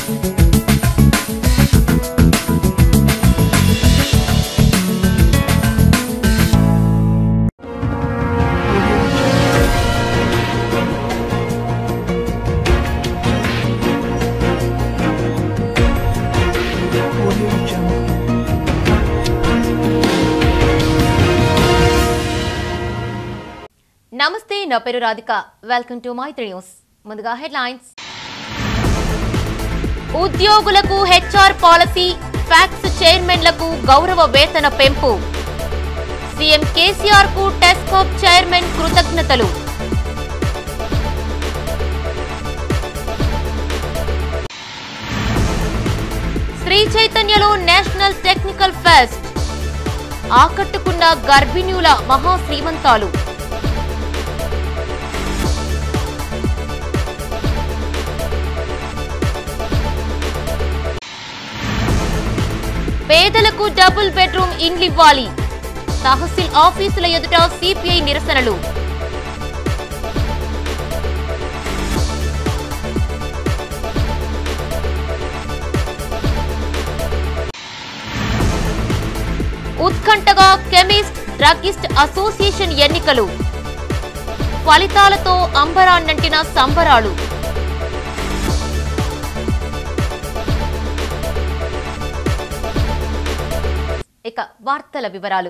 నమస్తే నా పేరు Radhika welcome to Maitri news ముందుగా హెడ్లైన్స్ ఉద్యోగులకు హెచ్ఆర్ పాలసీ ఫ్యాక్స్ చైర్మన్లకు గౌరవ వేతన పెంపు సీఎం కేసీఆర్ కు టెస్కాప్ చైర్మన్ కృతజ్ఞతలు శ్రీ చైతన్యలో నేషనల్ టెక్నికల్ ఫెస్ట్ ఆకట్టుకున్న గర్భిణుల మహా శ్రీమంతాలు పేదలకు డబుల్ బెడ్రూమ్ ఇండ్లు ఇవ్వాలి తహసీల్ ఆఫీసుల ఎదుట సిపిఐ నిరసనలు ఉత్కంఠగా కెమిస్ట్ డ్రగిస్ట్ అసోసియేషన్ ఎన్నికలు ఫలితాలతో అంబరాన్నంటిన సంబరాలు ఇక వార్తల వివరాలు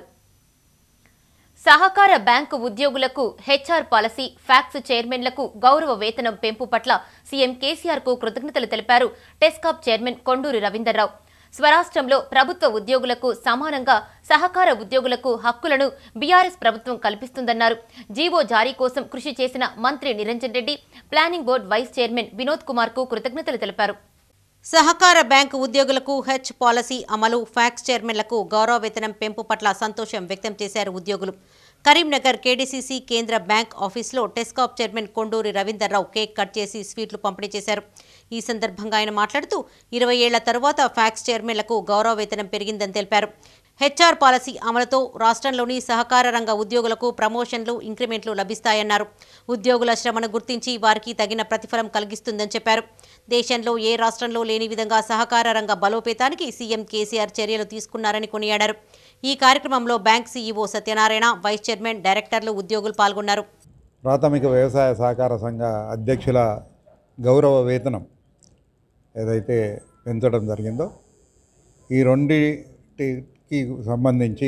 సహకార బ్యాంకు ఉద్యోగులకు హెచ్ఆర్ పాలసీ ఫ్యాక్స్ చైర్మన్లకు గౌరవ వేతనం పెంపు పట్ల సీఎం కేసీఆర్ కు కృతజ్ఞతలు తెలిపారు టెస్కాప్ చైర్మన్ కొండూరి రవీందర్రావు స్వరాష్ట్రంలో ప్రభుత్వ ఉద్యోగులకు సమానంగా సహకార ఉద్యోగులకు హక్కులను బీఆర్ఎస్ ప్రభుత్వం కల్పిస్తుందన్నారు జీవో జారీ కోసం కృషి చేసిన మంత్రి Niranjan Reddy planning board vice chairman Vinod Kumar కు కృతజ్ఞతలు తెలిపారు సహకార బ్యాంకు ఉద్యోగులకు హెచ్ పాలసీ అమలు ఫ్యాక్స్ చైర్మన్లకు గౌరవ వేతనం పెంపు పట్ల సంతోషం వ్యక్తం చేశారు ఉద్యోగులు కరీంనగర్ కేడీసీసీ కేంద్ర బ్యాంక్ ఆఫీసులో TESCAB chairman Konduri Ravinder Rao cake cut చేసి స్వీట్లు పంపిణీ చేశారు ఈ సందర్భంగా ఆయన మాట్లాడుతూ ఇరవై ఏళ్ల తరువాత ఫ్యాక్స్ చైర్మన్లకు గౌరవ వేతనం పెరిగిందని తెలిపారు హెచ్ఆర్ పాలసీ అమలుతో రాష్ట్రంలోని సహకార రంగ ఉద్యోగులకు ప్రమోషన్లు ఇంక్రిమెంట్లు లభిస్తాయన్నారు ఉద్యోగుల శ్రమను గుర్తించి వారికి తగిన ప్రతిఫలం కలిగిస్తుందని చెప్పారు దేశంలో ఏ రాష్ట్రంలో లేని విధంగా సహకార రంగ బలోపేతానికి సీఎం కేసీఆర్ చర్యలు తీసుకున్నారని కొనియాడారు ఈ కార్యక్రమంలో bank CEO Satyanarayana vice chairman డైరెక్టర్లు ఉద్యోగులు పాల్గొన్నారు ప్రాథమిక వ్యవసాయ సహకార సంఘ అధ్యక్షుల గౌరవ వేతనం ఏదైతే పెంచడం జరిగిందో ఈ రెండింటికి సంబంధించి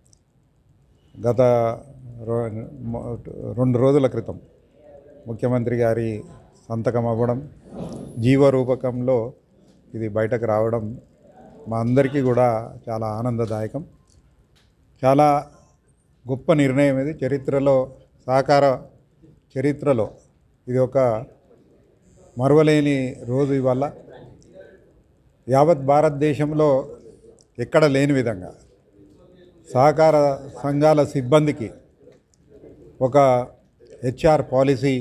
గత రో- మొ- రెండు రోజుల క్రితం ముఖ్యమంత్రి గారి సంతకం అవ్వడం జీవ రూపకంలో ఇది బయటకు రావడం మా అందరికీ కూడా చాలా ఆనందదాయకం చాలా గొప్ప నిర్ణయం ఇది చరిత్రలో సహకార చరిత్రలో ఇది ఒక మరువలేని రోజు ఇవాళ యావత్ భారతదేశంలో ఎక్కడ లేని విధంగా సహకార సంఘాల సిబ్బందికి ఒక హెచ్ఆర్ పాలసీ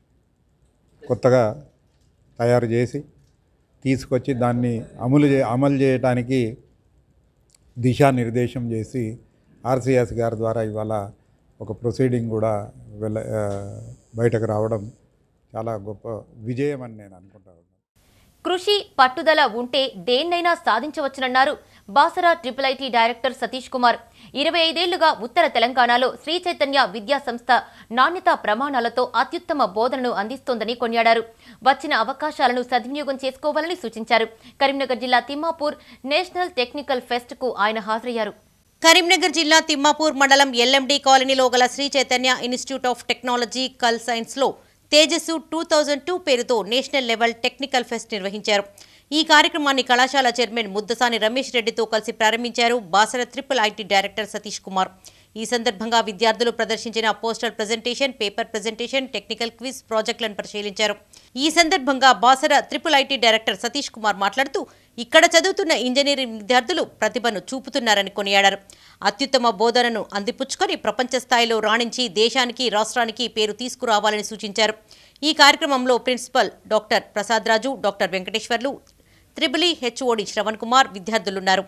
కొత్తగా తయారు చేసి తీసుకొచ్చి దాన్ని అమలు చే అమలు చేయడానికి దిశానిర్దేశం చేసి ఆర్సిఎస్ గారి ద్వారా ఇవాళ ఒక ప్రొసీడింగ్ కూడా వెళ్ళ ఆ, బయటకు రావడం చాలా గొప్ప విజయం అని నేను అనుకుంటాను కృషి పట్టుదల ఉంటే దేన్నైనా సాధించవచ్చునన్నారు Basara triple IT director Satish Kumar ఇరవై ఐదేళ్లుగా ఉత్తర తెలంగాణలో శ్రీ చైతన్య విద్యా సంస్థ నాణ్యతా ప్రమాణాలతో అత్యుత్తమ బోధనను అందిస్తోందని కొనియాడారు వచ్చిన అవకాశాలను సద్వినియోగం చేసుకోవాలని సూచించారు కరీంనగర్ జిల్లా తిమ్మాపూర్ నేషనల్ టెక్నికల్ ఫెస్ట్ కు ఆయన హాజరయ్యారు కరీంనగర్ జిల్లా తిమ్మాపూర్ మండలం ఎల్ఎండి కాలనీలో గల Sri Chaitanya institute of technology కల్ సైన్స్లో తేజస్సు టూ థౌజండ్ టూ పేరుతో నేషనల్ లెవెల్ టెక్నికల్ ఫెస్ట్ నిర్వహించారు ఈ కార్యక్రమాన్ని కళాశాల చైర్మన్ ముద్దసాని రమేష్ రెడ్డితో కలిసి ప్రారంభించారు Basara triple IT director Satish Kumar ఈ సందర్భంగా విద్యార్థులు ప్రదర్శించిన poster presentation paper presentation technical quiz ప్రాజెక్టులను పరిశీలించారు ఈ సందర్భంగా Basara triple IT director Satish Kumar మాట్లాడుతూ ఇక్కడ చదువుతున్న ఇంజనీరింగ్ విద్యార్థులు ప్రతిభను చూపుతున్నారని కొనియాడారు అత్యుత్తమ బోధనను అందిపుచ్చుకొని ప్రపంచ స్థాయిలో రాణించి దేశానికి రాష్ట్రానికి పేరు తీసుకురావాలని సూచించారు ఈ కార్యక్రమంలో principal doctor Prasad Raju doctor Venkateswarlu త్రిబులి హెచ్ఓడి శ్రవణ్ కుమార్ విద్యార్థులున్నారు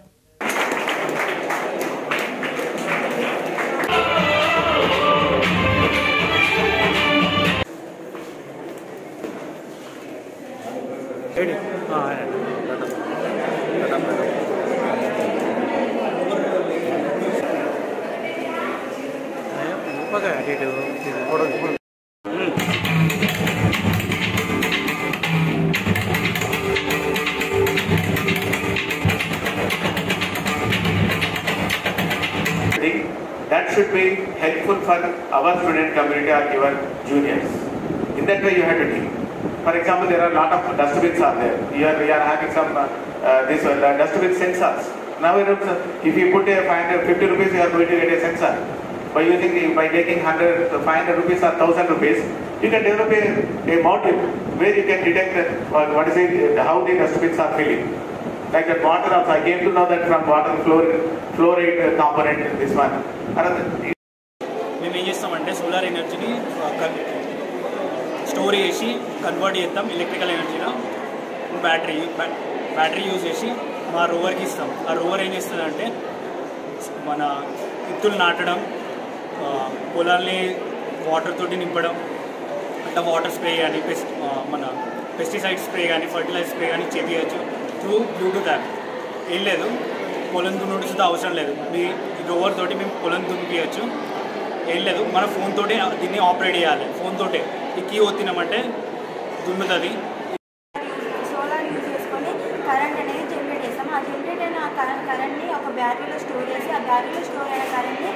రెడీ ఆ. ఊపగా అటు ఇటు ఇది కూడా ఇప్పుడు think that should be helpful for our student community or your juniors. In that way, you have to think. For example, there are a lot of dustbins are there. Here we are having some uh, uh, this uh, dustbin sensors. Now, you know, if you put a 550 rupees, you are going to get a sensor. By using the, by taking 100, 500 rupees or 1000 rupees, you can develop a, a module where you can detect uh, what is it, how the dustbins are filling. Like that water also, I came to know that from water fluoride, fluoride uh, component in this one. Another, మేము ఏం చేస్తామంటే solar ఎనర్జీని store చేసి convert చేస్తాం electrical ఎనర్జీలో battery battery use చేసి మా రోవర్కి ఇస్తాం ఆ రోవర్ ఏం చేస్తుందంటే మన ఇత్తులు నాటడం ఆ, పొలాల్ని వాటర్ తోటి నింపడం అంటే వాటర్ స్ప్రే కానీ పెస్ట్ ఆ, మన పెస్టిసైడ్ స్ప్రే కానీ ఫర్టిలైజర్ స్ప్రే కానీ చేపించచ్చు త్రూ బ్లూటూత్ యాప్ ఏం లేదు పొలం దున్నుడు సుద్ధా అవసరం లేదు మీ రోవర్ తోటి మేము పొలం దున్నిపించచ్చు ఏం లేదు మన ఫోన్ తోటే దీన్ని ఆపరేట్ చేయాలి ఫోన్ తోటే ఈ కీ ఒత్తినామంటే దున్నుతుంది సోలార్ యూజ్ చేసుకొని కరెంట్ అనేది జనరేట్ చేస్తాం ఆ జనరేట్ అయిన ఆ కరెంట్ కరెంట్ని ఒక బ్యాటరీలో స్టోర్ చేసి ఆ బ్యాటరీలో స్టోర్ అయిన కరెంట్ని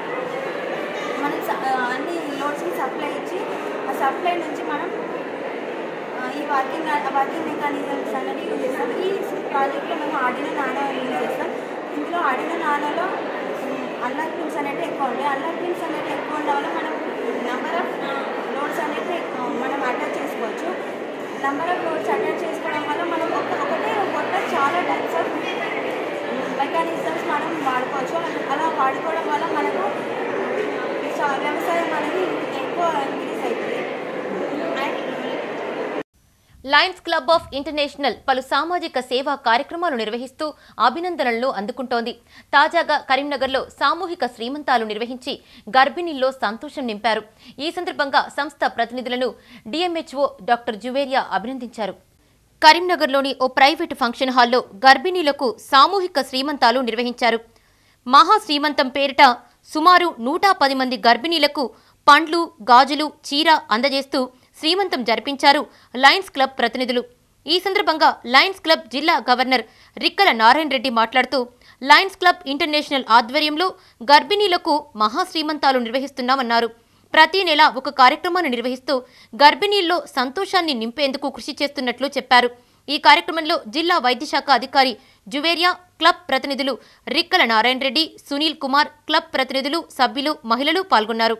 మనం స- ఆ, అన్ని లోడ్స్ని సప్లై ఇచ్చి ఆ సప్లై నుంచి మనం ఆ, ఈ వర్కింగ్ వర్కింగ్ మెకానిజమ్స్ అనేది యూజ్ చేస్తాం ఈ ప్రాజెక్ట్లో మేము ఆడినో నానో యూజ్ చేస్తాం ఇందులో ఆడినో నానోలో అన్లాక్ పిన్స్ అనేవి ఎక్కువ ఉంటాయి అన్లాక్ పిన్స్ అనేవి ఎక్కువ ఉండడం వల్ల మనం నెంబర్ ఆఫ్ లోడ్స్ అనేవి ఎక్కువ మనం అటాచ్ చేసుకోవచ్చు నెంబర్ ఆఫ్ లోడ్స్ అటాచ్ చేసుకోవడం వల్ల మనం ఒక ఒకటే కొత్త చాలా టైప్స్ ఆఫ్ మెకానిజమ్స్ మనం వాడుకోవచ్చు అలా వాడుకోవడం వల్ల మనకు చా- వ్యవసాయం అనేది ఎక్కువ ఇంక్రీజ్ అవుతుంది and Lions Club of International పలు సామాజిక సేవా కార్యక్రమాలు నిర్వహిస్తూ అభినందనలను అందుకుంటోంది తాజాగా కరీంనగర్లో సామూహిక శ్రీమంతాలు నిర్వహించి గర్భిణీల్లో సంతోషం నింపారు ఈ సందర్భంగా సంస్థ ప్రతినిధులను డిఎంహెచ్ఓ డాక్టర్ జువేరియా అభినందించారు కరీంనగర్లోని ఓ ప్రైవేటు ఫంక్షన్ హాల్లో గర్భిణీలకు సామూహిక శ్రీమంతాలు నిర్వహించారు మహా శ్రీమంతం పేరిట సుమారు నూట పది మంది గర్భిణీలకు పండ్లు గాజులు చీర అందజేస్తూ శ్రీమంతం జరిపించారు లయన్స్ క్లబ్ ప్రతినిధులు ఈ సందర్భంగా లయన్స్ క్లబ్ జిల్లా గవర్నర్ రిక్కల నారాయణ రెడ్డి మాట్లాడుతూ లయన్స్ క్లబ్ ఇంటర్నేషనల్ ఆధ్వర్యంలో గర్భిణీలకు మహా శ్రీమంతాలు నిర్వహిస్తున్నామన్నారు ప్రతి నెల ఒక కార్యక్రమాన్ని నిర్వహిస్తూ గర్భిణీల్లో సంతోషాన్ని నింపేందుకు కృషి చేస్తున్నట్లు చెప్పారు ఈ కార్యక్రమంలో జిల్లా వైద్యశాఖ అధికారి జువేరియా క్లబ్ ప్రతినిధులు రిక్కల నారాయణ రెడ్డి సునీల్ కుమార్ క్లబ్ ప్రతినిధులు సభ్యులు మహిళలు పాల్గొన్నారు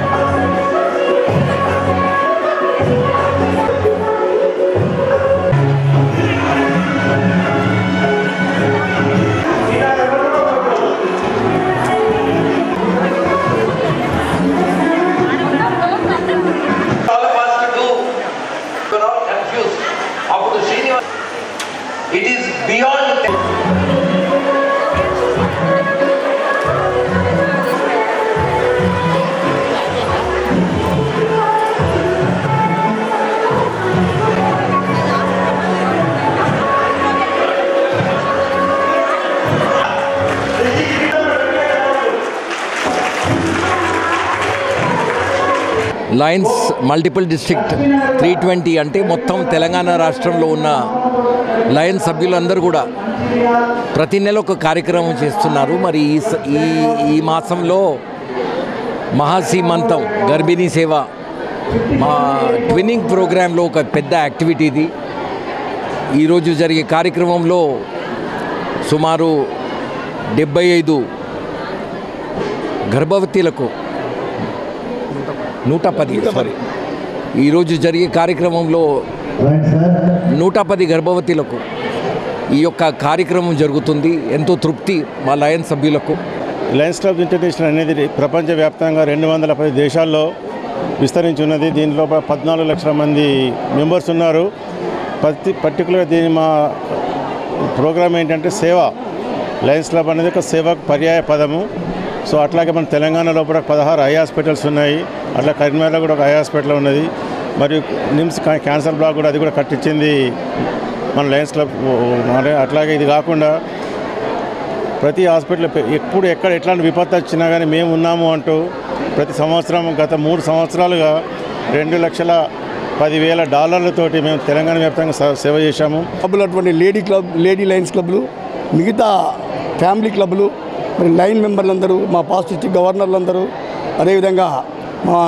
all of us to do. You're not confused. అప్పుడు Srinivas it is beyond Lions multiple district three twenty అంటే మొత్తం తెలంగాణ రాష్ట్రంలో ఉన్న లయన్స్ సభ్యులందరూ కూడా ప్రతి నెల ఒక కార్యక్రమం చేస్తున్నారు మరి ఈ స- ఈ ఈ మాసంలో మహాసీమంతం గర్భిణీ సేవ మా ట్విన్నింగ్ ప్రోగ్రాంలో ఒక పెద్ద యాక్టివిటీ ఇది ఈరోజు జరిగే కార్యక్రమంలో సుమారు డెబ్బై ఐదు గర్భవతీలకు నూట పది సారీ ఈరోజు జరిగే కార్యక్రమంలో నూట పది గర్భవతులకు ఈ యొక్క కార్యక్రమం జరుగుతుంది ఎంతో తృప్తి మా లయన్ సభ్యులకు లయన్స్ క్లబ్ ఇంటర్నేషనల్ అనేది ప్రపంచవ్యాప్తంగా రెండు వందల పది దేశాల్లో విస్తరించి ఉన్నది దీంట్లో ప- పద్నాలుగు లక్షల మంది మెంబర్స్ ఉన్నారు ప్రతి పర్టికులర్ దీని మా ప్రోగ్రామ్ ఏంటంటే సేవ లయన్స్ క్లబ్ అనేది ఒక సేవకు పర్యాయ పదము సో అట్లాగే మన తెలంగాణలో కూడా పదహారు ఐ హాస్పిటల్స్ ఉన్నాయి అట్లా కరీంనగర్లో కూడా ఒక ఐ హాస్పిటల్ ఉన్నది మరియు నిమ్స్ కా- క్యాన్సర్ బ్లాక్ కూడా అది కూడా కట్టించింది మన లయన్స్ క్లబ్ మరి అట్లాగే ఇది కాకుండా ప్రతి హాస్పిటల్ పె- ఎప్పుడు ఎక్కడ ఎట్లాంటి విపత్తు వచ్చినా కానీ మేము ఉన్నాము అంటూ ప్రతి సంవత్సరం గత మూడు సంవత్సరాలుగా రెండు లక్షల పదివేల డాలర్లతోటి మేము తెలంగాణ వ్యాప్తంగా స- సేవ చేశాము క్లబ్లు అటువంటి లేడీ క్లబ్ లేడీ లైన్స్ క్లబ్లు మిగతా ఫ్యామిలీ క్లబ్లు మరి లైన్ మెంబర్లందరూ మా పాస్ట్ డిస్టిక్ గవర్నర్లందరూ అదేవిధంగా మా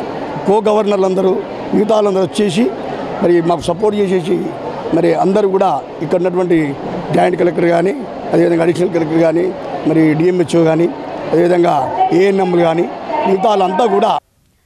కో గవర్నర్లందరూ మిగతా వాళ్ళందరూ వచ్చేసి మరి మాకు సపోర్ట్ చేసేసి మరి అందరూ కూడా ఇక్కడ ఉన్నటువంటి జాయింట్ కలెక్టర్ కానీ అదేవిధంగా అడిషనల్ కలెక్టర్ కానీ మరి డిఎంహెచ్ఓ కానీ అదేవిధంగా ఏఎన్ఎంలు కానీ మిగతా వాళ్ళంతా కూడా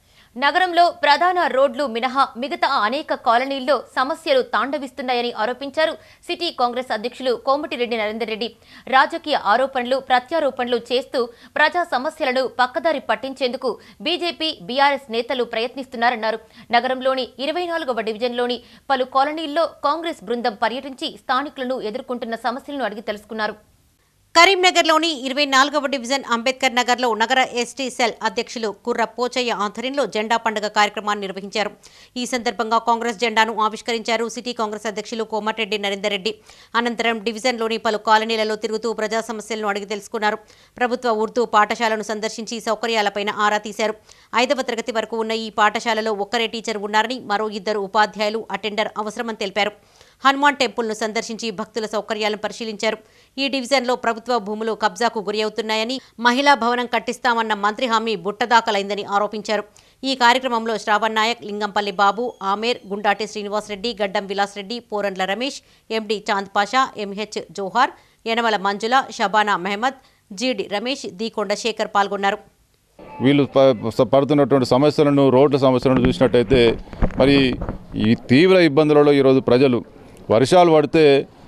నగరంలో ప్రధాన రోడ్లు మినహా మిగతా అనేక కాలనీల్లో సమస్యలు తాండవిస్తున్నాయని ఆరోపించారు సిటీ కాంగ్రెస్ అధ్యక్షులు కోమటిరెడ్డి నరేందర్ రెడ్డి రాజకీయ ఆరోపణలు ప్రత్యారోపణలు చేస్తూ ప్రజా సమస్యలను పక్కదారి పట్టించేందుకు బీజేపీ బీఆర్ఎస్ నేతలు ప్రయత్నిస్తున్నారన్నారు నగరంలోని ఇరవై నాలుగవ డివిజన్లోని పలు కాలనీల్లో కాంగ్రెస్ బృందం పర్యటించి స్థానికులను ఎదుర్కొంటున్న సమస్యలను అడిగి తెలుసుకున్నారు కరీంనగర్లోని ఇరవై నాలుగవ డివిజన్ అంబేద్కర్ నగర్లో నగర ఎస్టీ సెల్ అధ్యక్షులు కుర్ర పోచయ్య ఆధ్వర్యంలో జెండా పండుగ కార్యక్రమాన్ని నిర్వహించారు ఈ సందర్భంగా కాంగ్రెస్ జెండాను ఆవిష్కరించారు సిటీ కాంగ్రెస్ అధ్యక్షులు కోమటిరెడ్డి నరేందర్ రెడ్డి అనంతరం డివిజన్లోని పలు కాలనీలలో తిరుగుతూ ప్రజా సమస్యలను అడిగి తెలుసుకున్నారు ప్రభుత్వ ఉర్దూ పాఠశాలను సందర్శించి సౌకర్యాలపైన ఆరా తీశారు ఐదవ తరగతి వరకు ఉన్న ఈ పాఠశాలలో ఒక్కరే టీచర్ ఉన్నారని మరో ఇద్దరు ఉపాధ్యాయులు అటెండర్ అవసరమని తెలిపారు హనుమాన్ టెంపుల్ను సందర్శించి భక్తుల సౌకర్యాలను పరిశీలించారు ఈ డివిజన్లో ప్రభుత్వ భూములు కబ్జాకు గురి అవుతున్నాయని మహిళా భవనం కట్టిస్తామన్న మంత్రి హామీ బుట్టదాఖలైందని ఆరోపించారు ఈ కార్యక్రమంలో శ్రావణ్ నాయక్ లింగంపల్లి బాబు ఆమేర్ గుండాటి శ్రీనివాసరెడ్డి గడ్డం విలాసరెడ్డి పోరండ్ల రమేష్ ఎండి చాంద్ పాషా ఎంహెచ్ జోహార్ యనమల మంజుల షబానా మహమ్మద్ జీడి రమేష్ దీకొండ శేఖర్ పాల్గొన్నారు వీళ్ళు ప- స- పడుతున్నటువంటి సమస్యలను రోడ్ల సమస్యలను చూసినట్టయితే మరి ఈ తీవ్ర ఇబ్బందులలో ఈరోజు ప్రజలు వర్షాలు పడితే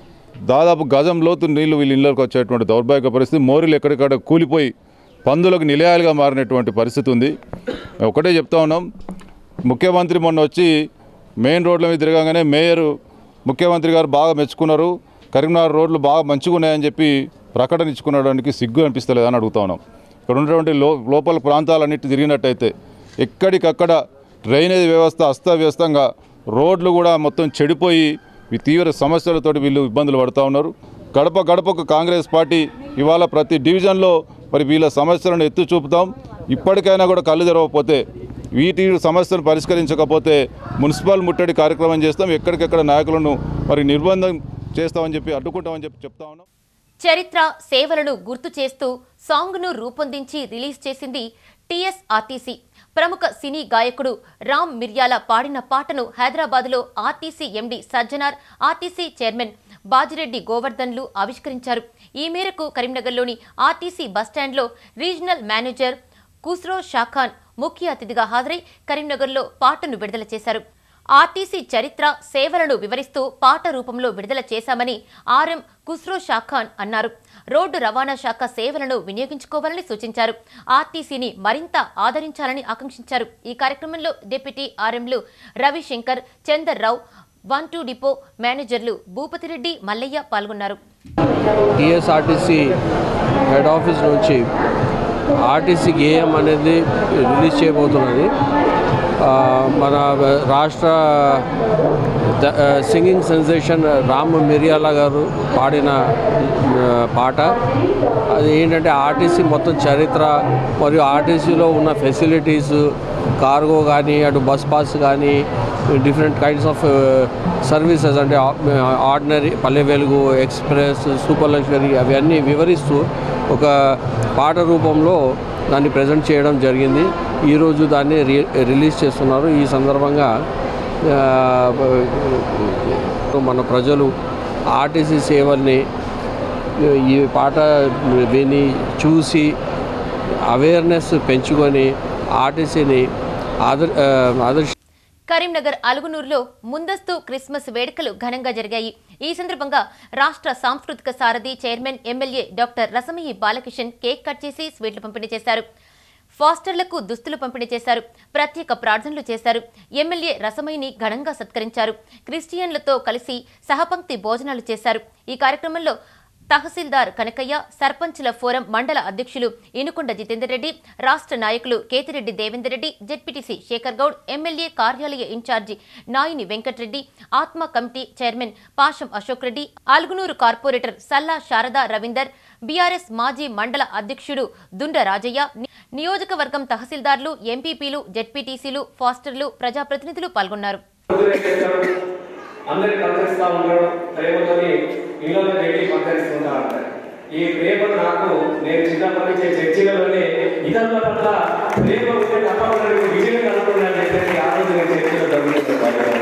దాదాపు గజం లోతు నీళ్లు వీళ్ళ ఇళ్ళకి వచ్చేటువంటి దౌర్భాగ్య పరిస్థితి మోరీలు ఎక్కడికక్కడ కూలిపోయి పందులకు నిలయాలుగా మారినటువంటి పరిస్థితి ఉంది ఒకటే చెప్తా ఉన్నాం ముఖ్యమంత్రి మొన్న వచ్చి మెయిన్ రోడ్ల మీద తిరగగానే మేయర్ ముఖ్యమంత్రి గారు బాగా మెచ్చుకున్నారు కరీంనగర్ రోడ్లు బాగా మంచిగా ఉన్నాయని చెప్పి ప్రకటన ఇచ్చుకునడానికి సిగ్గు అనిపిస్తలేదని అడుగుతా ఉన్నాం ఇక్కడ ఉన్నటువంటి లో లోపల ప్రాంతాలన్నిటి తిరిగినట్టయితే ఎక్కడికక్కడ డ్రైనేజ్ వ్యవస్థ అస్తవ్యస్తంగా రోడ్లు కూడా మొత్తం చెడిపోయి ఈ తీవ్ర సమస్యలతోటి వీళ్ళు ఇబ్బందులు పడుతూ ఉన్నారు గడప గడపకు కాంగ్రెస్ పార్టీ ఇవాళ ప్రతి డివిజన్లో మరి వీళ్ళ సమస్యలను ఎత్తు చూపుతాం ఇప్పటికైనా కూడా కళ్ళు తెరవకపోతే వీటి సమస్యలు పరిష్కరించకపోతే మున్సిపల్ ముట్టడి కార్యక్రమం చేస్తాం ఎక్కడికెక్కడ నాయకులను మరి నిర్బంధం చేస్తామని చెప్పి అడ్డుకుంటామని చెప్పి చెప్తా ఉన్నాం చరిత్ర సేవలను గుర్తు చేస్తూ సాంగ్ను రూపొందించి రిలీజ్ చేసింది టీఎస్ఆర్టీసీ ప్రముఖ సినీ గాయకుడు రామ్ మిర్యాల పాడిన పాటను హైదరాబాద్లో RTC MD Sajjanar RTC chairman Bajireddy గోవర్ధన్లు ఆవిష్కరించారు ఈ మేరకు కరీంనగర్లోని ఆర్టీసీ బస్టాండ్లో రీజనల్ మేనేజర్ కుస్రో షాఖాన్ ముఖ్య అతిథిగా హాజరై కరీంనగర్లో పాటను విడుదల చేశారు ఆర్టీసీ చరిత్ర సేవలను వివరిస్తూ పాట రూపంలో విడుదల చేశామని ఆర్ఎం కుస్రో షాఖాన్ అన్నారు రోడ్డు రవాణా శాఖ సేవలను వినియోగించుకోవాలని సూచించారు ఆర్టీసీని మరింత ఆదరించాలని ఆకాంక్షించారు ఈ కార్యక్రమంలో డిప్యూటీ ఆర్ఎంలు Ravishankar Chander Rao one two depot మేనేజర్లు భూపతిరెడ్డి మల్లయ్య పాల్గొన్నారు టీఎస్ఆర్టీసీ హెడ్ ఆఫీస్ నుంచి ఆర్టీసీ గేయం అనేది రిలీజ్ చేయబోతున్నది ఆ, మన రాష్ట్ర ద- ఆ, సింగింగ్ సెన్సేషన్ రామ్ మిరియాల గారు పాడిన ఆ, పాట అది ఏంటంటే ఆర్టీసీ మొత్తం చరిత్ర మరియు ఆర్టీసీలో ఉన్న ఫెసిలిటీస్ కార్గో కానీ అటు బస్ పాస్ కానీ డిఫరెంట్ కైండ్స్ ఆఫ్ సర్వీసెస్ అంటే ordinary Palle Velugu express super luxury అవన్నీ వివరిస్తూ ఒక పాట రూపంలో దాన్ని ప్రజెంట్ చేయడం జరిగింది ఈరోజు దాన్ని రి రిలీజ్ చేస్తున్నారు ఈ సందర్భంగా ఆ, మన ప్రజలు ఆర్టీసీ సేవల్ని ఈ పాట విని చూసి అవేర్నెస్ పెంచుకొని ఆర్టీసీని ఆదర్ ఆ, ఆదర్శ కరీంనగర్ అలుగునూరులో ముందస్తు క్రిస్మస్ వేడుకలు ఘనంగా జరిగాయి ఈ సందర్భంగా రాష్ట్ర సాంస్కృతిక సారథి చైర్మన్ MLA doctor Rasamayi Balakishan cake cut చేసి స్వీట్లు పంపిణీ చేశారు ఫాస్టర్లకు దుస్తులు పంపిణీ చేశారు ప్రత్యేక ప్రార్థనలు చేశారు ఎమ్మెల్యే రసమయ్యని ఘనంగా సత్కరించారు క్రిస్టియన్లతో కలిసి సహపంక్తి భోజనాలు చేశారు ఈ కార్యక్రమంలో తహసీల్దార్ కనకయ్య సర్పంచుల ఫోరం మండల అధ్యక్షులు ఇనుకొండ జితేందర్ రెడ్డి రాష్ట్ర నాయకులు కేతిరెడ్డి దేవేందర్ రెడ్డి జెడ్పీటీసీ శేఖర్ గౌడ్ ఎమ్మెల్యే కార్యాలయ ఇన్ఛార్జి నాయిని వెంకట్రెడ్డి ఆత్మ committee chairman Pasham Ashok Reddy Algunoor corporator Salla Sharada Ravinder BRS మాజీ మండల అధ్యక్షుడు దుండ రాజయ్య ని- నియోజకవర్గం తహసీల్దార్లు ఎంపీపీలు జెడ్పీటీసీలు ఫాస్టర్లు ప్రజాప్రతినిధులు పాల్గొన్నారు అందరి పలకరిస్తా ఉండడం ప్రేమతోని ఇళ్ళలో వెళ్ళి పలకరిస్తుంటా ఉంటారు ఈ ప్రేమ నాకు నేను చిన్నప్పటి నుంచి చర్చిలలోనే ఇతరుల పట్ల ప్రేమ ఉంటే తప్పకుండా నీకు విజయం కలుగుతుందని చెప్పేసి ఆ రోజు నేను చర్చిలో గమనిస్తున్నాను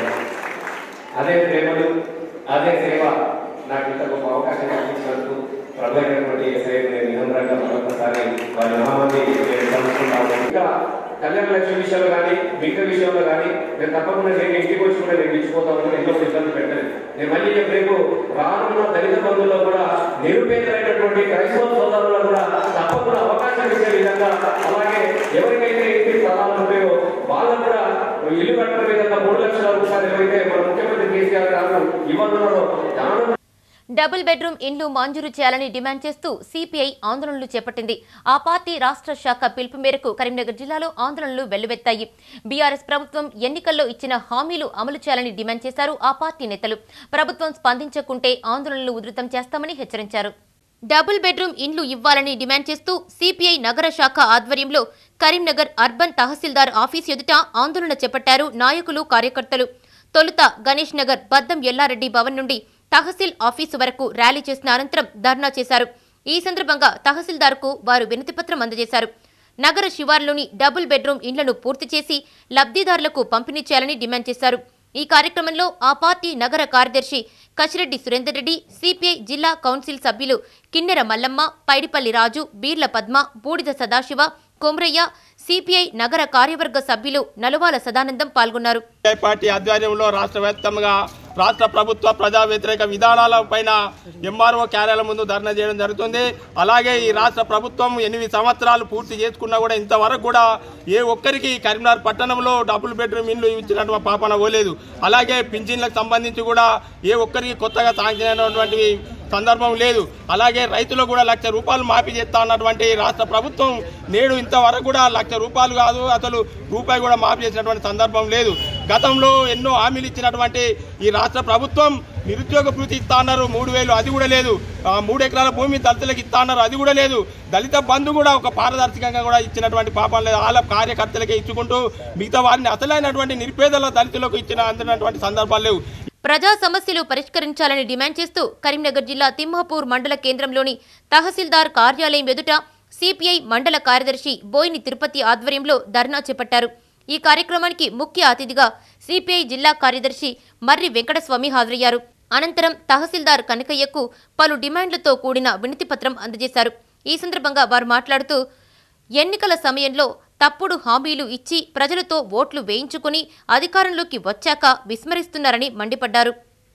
అదే ప్రేమలు అదే సేవ నాకు ఇంత గొప్ప అవకాశం కల్పించినందుకు ప్రభు అయినటువంటి సేవ నేను నిరంతరంగా మరొకసారి వారి నామాన్ని నేను కలుసుకుంటాను ఇంకా కళ్యాణ లక్ష్మి విషయంలో కానీ మిగతా విషయంలో కానీ నేను తప్పకుండా నేను ఇంటికి వచ్చి కూడా నేను ఇచ్చిపోతాను ఎన్నో ఇబ్బంది పెట్టలేదు నేను మళ్ళీ రేపు రానున్న దళిత బంధువుల్లో కూడా నిరుపేదైనటువంటి క్రైస్తవ సోదరుల్లో కూడా తప్పకుండా అవకాశం ఇచ్చే విధంగా అలాగే ఎవరికైతే ఇంటి స్థలాలు ఉంటాయో వాళ్ళకు కూడా ఇల్లు కట్టడం విధంగా మూడు లక్షల రూపాయలు ఎవరైతే మన ముఖ్యమంత్రి కేసీఆర్ గారు ఇవ్వనున్నారో దాని డబుల్ బెడ్రూమ్ ఇండ్లు మంజూరు చేయాలని డిమాండ్ చేస్తూ సిపిఐ ఆందోళనలు చేపట్టింది ఆ పార్టీ రాష్ట్ర శాఖ పిలుపు మేరకు కరీంనగర్ జిల్లాలో ఆందోళనలు వెల్లువెత్తాయి బీఆర్ఎస్ ప్రభుత్వం ఎన్నికల్లో ఇచ్చిన హామీలు అమలు చేయాలని డిమాండ్ చేశారు ఆ పార్టీ నేతలు ప్రభుత్వం స్పందించకుంటే ఆందోళనలు ఉధృతం చేస్తామని హెచ్చరించారు డబుల్ బెడ్రూమ్ ఇండ్లు ఇవ్వాలని డిమాండ్ చేస్తూ సిపిఐ నగర శాఖ ఆధ్వర్యంలో కరీంనగర్ అర్బన్ తహసీల్దార్ ఆఫీస్ ఎదుట ఆందోళన చేపట్టారు నాయకులు కార్యకర్తలు తొలుత గణేష్ నగర్ బద్దం ఎల్లారెడ్డి భవన్ నుండి తహసీల్ ఆఫీసు వరకు ర్యాలీ చేసిన అనంతరం ధర్నా చేశారు ఈ సందర్భంగా తహసీల్దార్కు వారు వినతిపత్రం అందజేశారు నగర శివార్లోని డబుల్ బెడ్రూమ్ ఇండ్లను పూర్తి చేసి లబ్ధిదారులకు పంపిణీ చేయాలని డిమాండ్ చేశారు ఈ కార్యక్రమంలో ఆ పార్టీ నగర కార్యదర్శి కచిరెడ్డి సురేందర్ రెడ్డి సిపిఐ జిల్లా కౌన్సిల్ సభ్యులు కిన్నెర మల్లమ్మ పైడిపల్లి రాజు బీర్ల పద్మ బూడిద సదాశివ కొమ్రయ్య సిపిఐ నగర కార్యవర్గ సభ్యులు నలువాల సదానందం పాల్గొన్నారు సిపిఐ పార్టీ ఆధ్వర్యంలో రాష్ట్ర వ్యాప్తంగా రాష్ట్ర ప్రభుత్వ ప్రజా వ్యతిరేక విధానాల పైన ఎంఆర్ఓ కార్యాలయం ముందు ధర్నా చేయడం జరుగుతుంది అలాగే ఈ రాష్ట్ర ప్రభుత్వం ఎనిమిది సంవత్సరాలు పూర్తి చేసుకున్నా కూడా ఇంతవరకు కూడా ఏ ఒక్కరికి కరీంనగర్ పట్టణంలో డబుల్ బెడ్రూమ్ ఇండ్లు ఇచ్చినటువంటి పాపన పోలేదు అలాగే పింఛన్లకు సంబంధించి కూడా ఏ ఒక్కరికి కొత్తగా శాంక్షన్ అయినటువంటి సందర్భం లేదు అలాగే రైతులకు కూడా లక్ష రూపాయలు మాఫీ చేస్తా అన్నటువంటి రాష్ట్ర ప్రభుత్వం నేడు ఇంతవరకు కూడా లక్ష రూపాయలు కాదు అసలు రూపాయి కూడా మాఫీ చేసినటువంటి సందర్భం లేదు గతంలో ఎన్నో హామీలు ఇచ్చినటువంటి ఈ రాష్ట్ర ప్రభుత్వం నిరుద్యోగ భృతి ఇస్తా అన్నారు మూడు వేలు అది కూడా లేదు ఆ, మూడు ఎకరాల భూమి దళితులకు ఇస్తా అన్నారు అది కూడా లేదు దళిత బంధు కూడా ఒక పారదర్శకంగా కూడా ఇచ్చినటువంటి పాపం లేదు వాళ్ళ కార్యకర్తలకే ఇచ్చుకుంటూ మిగతా వారిని అసలైనటువంటి నిరుపేదల దళితులకు ఇచ్చిన అందినటువంటి సందర్భాలు లేవు ప్రజా సమస్యలు పరిష్కరించాలని డిమాండ్ చేస్తూ కరీంనగర్ జిల్లా తిమ్మాపూర్ మండల కేంద్రంలోని తహసీల్దార్ కార్యాలయం ఎదుట సిపిఐ మండల కార్యదర్శి బోయిని తిరుపతి ఆధ్వర్యంలో ధర్నా చేపట్టారు ఈ కార్యక్రమానికి ముఖ్య అతిథిగా సిపిఐ జిల్లా కార్యదర్శి మర్రి వెంకటస్వామి హాజరయ్యారు అనంతరం తహసీల్దార్ కనకయ్యకు పలు డిమాండ్లతో కూడిన వినతిపత్రం అందజేశారు ఈ సందర్భంగా వారు మాట్లాడుతూ ఎన్నికల సమయంలో తప్పుడు హామీలు ఇచ్చి ప్రజలతో ఓట్లు వేయించుకుని అధికారంలోకి వచ్చాక విస్మరిస్తున్నారని మండిపడ్డారు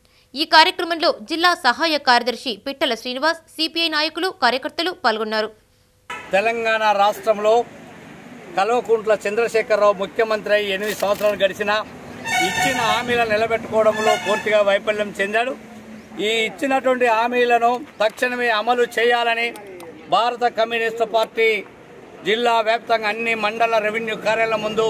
ఈ కార్యక్రమంలో జిల్లా సహాయ కార్యదర్శి పిట్టల శ్రీనివాస్ సిపిఐ నాయకులు కార్యకర్తలు పాల్గొన్నారు తెలంగాణ రాష్ట్రంలో కల్వకుంట్ల చంద్రశేఖరరావు ముఖ్యమంత్రి అయి ఎనిమిది సంవత్సరాలు గడిచిన ఇచ్చిన హామీలను నిలబెట్టుకోవడంలో పూర్తిగా వైఫల్యం చెందాడు ఈ ఇచ్చినటువంటి హామీలను తక్షణమే అమలు చేయాలని భారత కమ్యూనిస్టు పార్టీ జిల్లా వ్యాప్తంగా అన్ని మండల రెవెన్యూ కార్యాలయం ముందు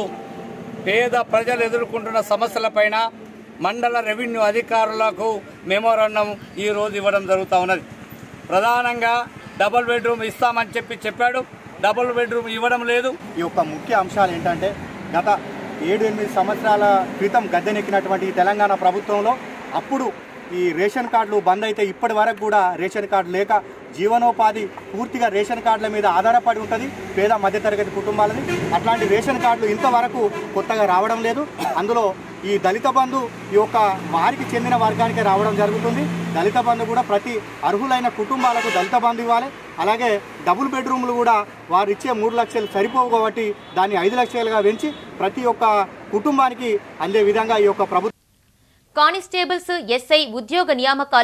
పేద ప్రజలు ఎదుర్కొంటున్న సమస్యలపైన మండల రెవెన్యూ అధికారులకు మెమోరాండం ఈ రోజు ఇవ్వడం జరుగుతూ ఉన్నది ప్రధానంగా డబుల్ బెడ్రూమ్ ఇస్తామని చెప్పి చెప్పాడు డబుల్ బెడ్రూమ్ ఇవ్వడం లేదు ఈ యొక్క ముఖ్య అంశాలు ఏంటంటే గత ఏడు ఎనిమిది సంవత్సరాల క్రితం గద్దెనెక్కినటువంటి ఈ తెలంగాణ ప్రభుత్వంలో అప్పుడు ఈ రేషన్ కార్డులు బంద్ అయితే ఇప్పటి వరకు కూడా రేషన్ కార్డు లేక జీవనోపాధి పూర్తిగా రేషన్ కార్డుల మీద ఆధారపడి ఉంటుంది పేద మధ్యతరగతి కుటుంబాలని అట్లాంటి రేషన్ కార్డులు ఇంతవరకు కొత్తగా రావడం లేదు అందులో ఈ దళిత బంధు ఈ యొక్క వారికి చెందిన వర్గానికి రావడం జరుగుతుంది దళిత బంధు కూడా ప్రతి అర్హులైన కుటుంబాలకు దళిత బంధు ఇవ్వాలి అలాగే డబుల్ బెడ్రూమ్లు కూడా వారు ఇచ్చే మూడు లక్షలు సరిపోవు కాబట్టి దాన్ని ఐదు లక్షలుగా పెంచి ప్రతి ఒక్క కుటుంబానికి అందే విధంగా ఈ యొక్క ప్రభుత్వం కానిస్టేబుల్స్ ఎస్ఐ ఉద్యోగ నియామకాల్లో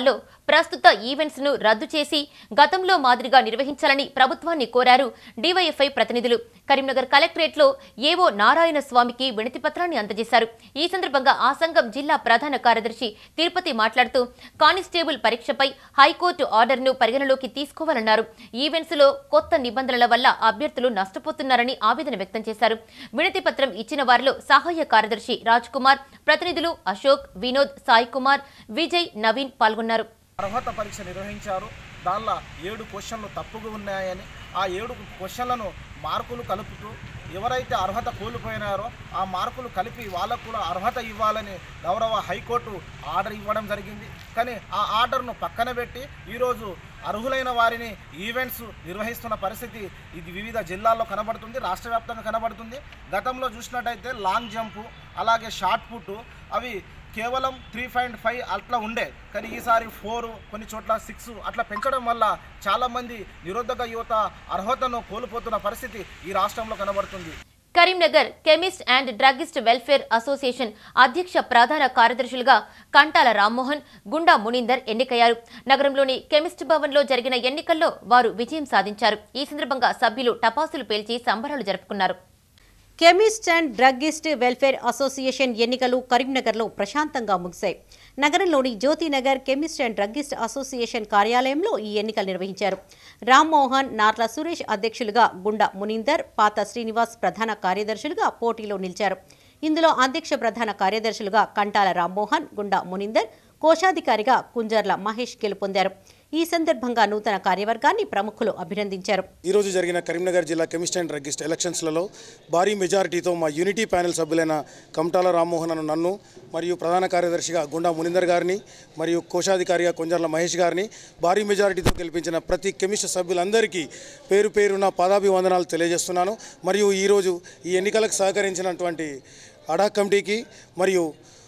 ప్రస్తుత ఈవెంట్స్ ను రద్దు చేసి గతంలో మాదిరిగా నిర్వహించాలని ప్రభుత్వాన్ని కోరారు డివైఎఫ్ఐ ప్రతినిధులు కరీంనగర్ కలెక్టరేట్ లో ఏవో నారాయణ స్వామికి వినతి పత్రాన్ని అందజేశారు ఈ సందర్భంగా ఆ సంఘం జిల్లా ప్రధాన కార్యదర్శి తిరుపతి మాట్లాడుతూ కానిస్టేబుల్ పరీక్షపై హైకోర్టు ఆర్డర్ను పరిగణలోకి తీసుకోవాలన్నారు ఈవెంట్స్ లో కొత్త నిబంధనల వల్ల అభ్యర్థులు నష్టపోతున్నారని ఆవేదన వ్యక్తం చేశారు వినతి పత్రం ఇచ్చిన వారిలో సహాయ కార్యదర్శి రాజ్ కుమార్ ప్రతినిధులు అశోక్ వినోద్ సాయి కుమార్ విజయ్ నవీన్ పాల్గొన్నారు అర్హత పరీక్ష నిర్వహించారు దానిలో ఏడు క్వశ్చన్లు తప్పుగా ఉన్నాయని ఆ ఏడు క్వశ్చన్లను మార్కులు కలుపుతూ ఎవరైతే అర్హత కోల్పోయినారో ఆ మార్కులు కలిపి వాళ్ళకు కూడా అర్హత ఇవ్వాలని గౌరవ హైకోర్టు ఆర్డర్ ఇవ్వడం జరిగింది కానీ ఆ ఆర్డర్ను పక్కన పెట్టి ఈరోజు అర్హులైన వారిని ఈవెంట్స్ నిర్వహిస్తున్న పరిస్థితి ఇది వివిధ జిల్లాల్లో కనబడుతుంది రాష్ట్ర వ్యాప్తంగా కనబడుతుంది గతంలో చూసినట్టయితే లాంగ్ జంపు అలాగే షార్ట్ పుట్ అవి కేవలం త్రీ పాయింట్ ఫైవ్ అట్లా ఉండే కానీ ఈసారి ఫోర్ కొన్ని చోట్ల సిక్స్ అట్లా పెంచడం వల్ల చాలామంది నిరుద్యోగ యువత అర్హతను కోల్పోతున్న పరిస్థితి ఈ రాష్ట్రంలో కనబడుతుంది Karimnagar chemist and druggist welfare association అధ్యక్ష ప్రధాన కార్యదర్శులుగా కంటాల రామ్మోహన్ గుండా మునీందర్ ఎన్నికయ్యారు నగరంలోని కెమిస్ట్ భవన్లో జరిగిన ఎన్నికల్లో వారు విజయం సాధించారు ఈ సందర్భంగా సభ్యులు టపాసులు పేల్చి సంబరాలు జరుపుకున్నారు chemist and druggist welfare association ఎన్నికలు కరీంనగర్లో ప్రశాంతంగా ముగిశాయి నగరంలోని Jyothinagar chemist and druggist association కార్యాలయంలో ఈ ఎన్నికలు నిర్వహించారు రామ్మోహన్ నార్ల సురేష్ అధ్యక్షులుగా గుండా మునీందర్ పాత శ్రీనివాస్ ప్రధాన కార్యదర్శులుగా పోటీలో నిలిచారు ఇందులో అధ్యక్ష ప్రధాన కార్యదర్శులుగా కంటాల రామ్మోహన్ గుండా మునీందర్ కోశాధికారిగా కుంజర్ల మహేష్ గెలుపొందారు ఈ సందర్భంగా నూతన కార్యవర్గాన్ని ప్రముఖులు అభినందించారు ఈరోజు జరిగిన కరీంనగర్ జిల్లా కెమిస్ట్ అండ్ డ్రగ్గిస్ట్ ఎలక్షన్స్లలో భారీ మెజారిటీతో మా యూనిటీ ప్యానెల్ సభ్యులైన కమటాల రామ్మోహన్ అను నన్ను మరియు ప్రధాన కార్యదర్శిగా గుండా మునిందర్ గారిని మరియు కోశాధికారిగా కొంజర్ల మహేష్ గారిని భారీ మెజారిటీతో గెలిపించిన ప్రతి కెమిస్ట్ సభ్యులందరికీ పేరు పేరున పాదాభివందనాలు తెలియజేస్తున్నాను మరియు ఈరోజు ఈ ఎన్నికలకు సహకరించినటువంటి అడా కమిటీకి మరియు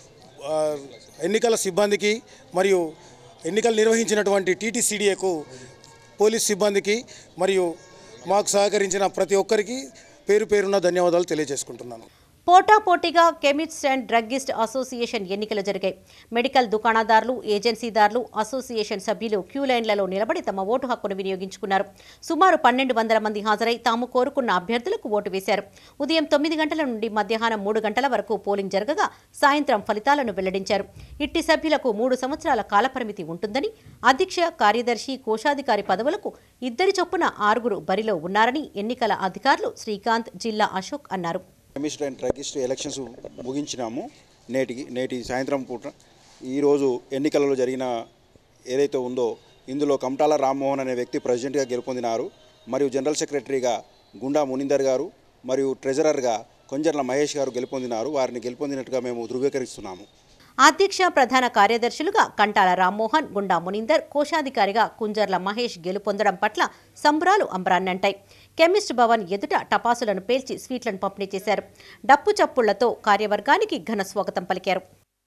ఆ, ఎన్నికల సిబ్బందికి మరియు ఎన్నికలు నిర్వహించినటువంటి టీటీసీడీఏకు పోలీస్ సిబ్బందికి మరియు మాకు సహకరించిన ప్రతి ఒక్కరికి పేరు పేరున ధన్యవాదాలు తెలియజేసుకుంటున్నాను పోటాపోటీగా కెమిస్ట్ అండ్ డ్రగ్గిస్ట్ అసోసియేషన్ ఎన్నికలు జరిగాయి మెడికల్ దుకాణదారులు ఏజెన్సీదారులు అసోసియేషన్ సభ్యులు క్యూ లైన్లలో నిలబడి తమ ఓటు హక్కును వినియోగించుకున్నారు సుమారు పన్నెండు వందల మంది హాజరై తాము కోరుకున్న అభ్యర్థులకు ఓటు వేశారు ఉదయం తొమ్మిది గంటల నుండి మధ్యాహ్నం మూడు గంటల వరకు పోలింగ్ జరగగా సాయంత్రం ఫలితాలను వెల్లడించారు ఇట్టి సభ్యులకు మూడు సంవత్సరాల కాలపరిమితి ఉంటుందని అధ్యక్ష కార్యదర్శి కోశాధికారి పదవులకు ఇద్దరి చొప్పున ఆరుగురు బరిలో ఉన్నారని ఎన్నికల అధికారులు శ్రీకాంత్ జిల్లా అశోక్ అన్నారు కెమిస్ట్ అండ్ డ్రగిస్ట్ ఎలక్షన్స్ ముగించినాము నేటికి నేటి సాయంత్రం పూట ఈరోజు ఎన్నికలలో జరిగిన ఏదైతే ఉందో ఇందులో కమటాల రామ్మోహన్ అనే వ్యక్తి ప్రెసిడెంట్గా గెలుపొందినారు మరియు జనరల్ సెక్రటరీగా గుండా మునిందర్ గారు మరియు ట్రెజరర్గా కొంజర్ల మహేష్ గారు గెలుపొందినారు వారిని గెలుపొందినట్టుగా మేము ధృవీకరిస్తున్నాము అధ్యక్ష ప్రధాన కార్యదర్శులుగా కంటాల రామ్మోహన్ గుండా మునీందర్ కోశాధికారిగా కుంజర్ల మహేష్ గెలుపొందడం పట్ల సంబరాలు అంబరాన్నంటాయి కెమిస్ట్ భవన్ ఎదుట టపాసులను పేల్చి స్వీట్లను పంపిణీ చేశారు డప్పు చప్పుళ్లతో కార్యవర్గానికి ఘన స్వాగతం పలికారు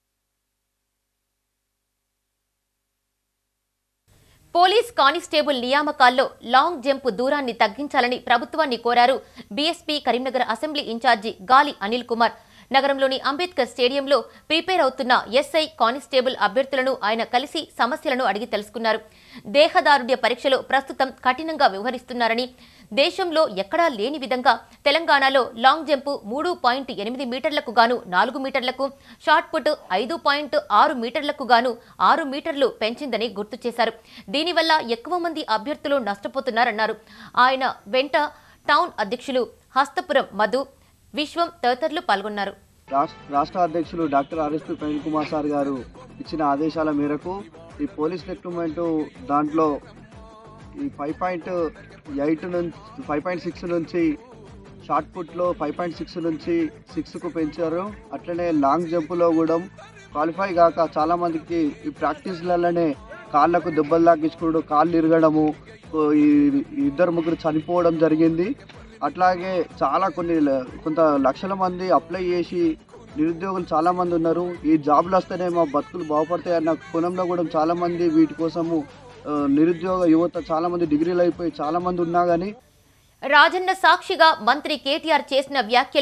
పోలీస్ కానిస్టేబుల్ నియామకాల్లో లాంగ్ జంప్ దూరాన్ని తగ్గించాలని ప్రభుత్వాన్ని కోరారు బీఎస్పీ కరీంనగర్ అసెంబ్లీ ఇన్ఛార్జి గాలి అనిల్ కుమార్ నగరంలోని అంబేద్కర్ స్టేడియంలో ప్రిపేర్ అవుతున్న ఎస్ఐ కానిస్టేబుల్ అభ్యర్థులను ఆయన కలిసి సమస్యలను అడిగి తెలుసుకున్నారు దేహదారుడ్య పరీక్షలో ప్రస్తుతం కఠినంగా వ్యవహరిస్తున్నారని దేశంలో ఎక్కడా లేని విధంగా తెలంగాణలో లాంగ్ జంప్ మూడు పాయింట్ ఎనిమిది మీటర్లకు గాను నాలుగు మీటర్లకు షార్ట్ పుట్ ఐదు పాయింట్ ఆరు మీటర్లకు గాను ఆరు మీటర్లు పెంచిందని గుర్తు చేశారు దీనివల్ల ఎక్కువ మంది అభ్యర్థులు నష్టపోతున్నారన్నారు ఆయన వెంట టౌన్ అధ్యక్షులు హస్తపురం మధు విశ్వం తదితరులు పాల్గొన్నారు రాష్ట్ర రాష్ట్ర అధ్యక్షులు doctor RS Praveen Kumar sir గారు ఇచ్చిన ఆదేశాల మేరకు ఈ పోలీస్ రిక్రూట్మెంట్ దాంట్లో ఈ ఫైవ్ పాయింట్ ఎయిట్ నుంచి ఫైవ్ పాయింట్ సిక్స్ నుంచి షార్ట్ పుట్లో ఫైవ్ పాయింట్ సిక్స్ నుంచి సిక్స్కు పెంచారు అట్లనే లాంగ్ జంప్లో కూడా క్వాలిఫై కాక చాలామందికి ఈ ప్రాక్టీస్లలోనే కాళ్ళకు దెబ్బలు తాకించుకోవడం కాళ్ళు ఇరగడము ఈ ఈ ఇద్దరు ముగ్గురు చనిపోవడం జరిగింది అట్లాగే చాలా కొన్ని ల- కొంత లక్షల మంది అప్లై చేసి నిరుద్యోగులు చాలా మంది ఉన్నారు ఈ జాబ్లు వస్తేనే మా బతుకులు బాగుపడతాయి అన్న కోణంలో కూడా చాలా మంది వీటి కోసము ఆ, నిరుద్యోగ యువత చాలా మంది డిగ్రీలు అయిపోయి చాలా మంది ఉన్నా కానీ రాజన్న సాక్షిగా మంత్రి కేటీఆర్ చేసిన వ్యాఖ్యలు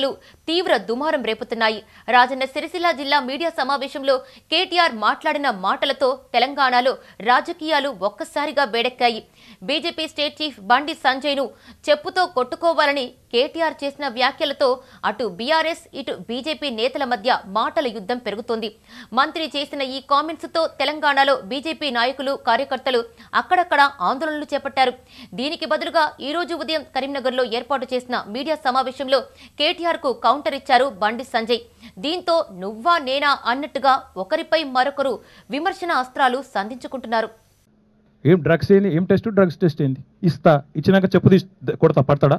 తీవ్ర దుమారం రేపుతున్నాయి రాజన్న సిరిసిల్ల జిల్లా మీడియా సమావేశంలో కేటీఆర్ మాట్లాడిన మాటలతో తెలంగాణలో రాజకీయాలు ఒక్కసారిగా వేడెక్కాయి బీజేపీ స్టేట్ చీఫ్ బండి సంజయ్ను చెప్పుతో కొట్టుకోవాలని కేటీఆర్ చేసిన వ్యాఖ్యలతో అటు బీఆర్ఎస్ ఇటు బీజేపీ నేతల మధ్య మాటల యుద్ధం పెరుగుతోంది మంత్రి చేసిన ఈ కామెంట్స్ తో తెలంగాణలో బీజేపీ నాయకులు కార్యకర్తలు అక్కడక్కడ ఆందోళనలు చేపట్టారు దీనికి బదులుగా ఈ రోజు ఉదయం కరీంనగర్లో ఏర్పాటు చేసిన మీడియా సమావేశంలో కేటీఆర్ కు కౌంటర్ ఇచ్చారు బండి సంజయ్ దీంతో నువ్వా నేనా అన్నట్టుగా ఒకరిపై మరొకరు విమర్శన అస్త్రాలు సంధించుకుంటున్నారు ఏం డ్రగ్స్ ఏంది ఏం టెస్ట్ డ్రగ్స్ టెస్ట్ ఏంది ఇస్తా ఇచ్చినాక చెప్పు తీసి కొడతా పడతాడా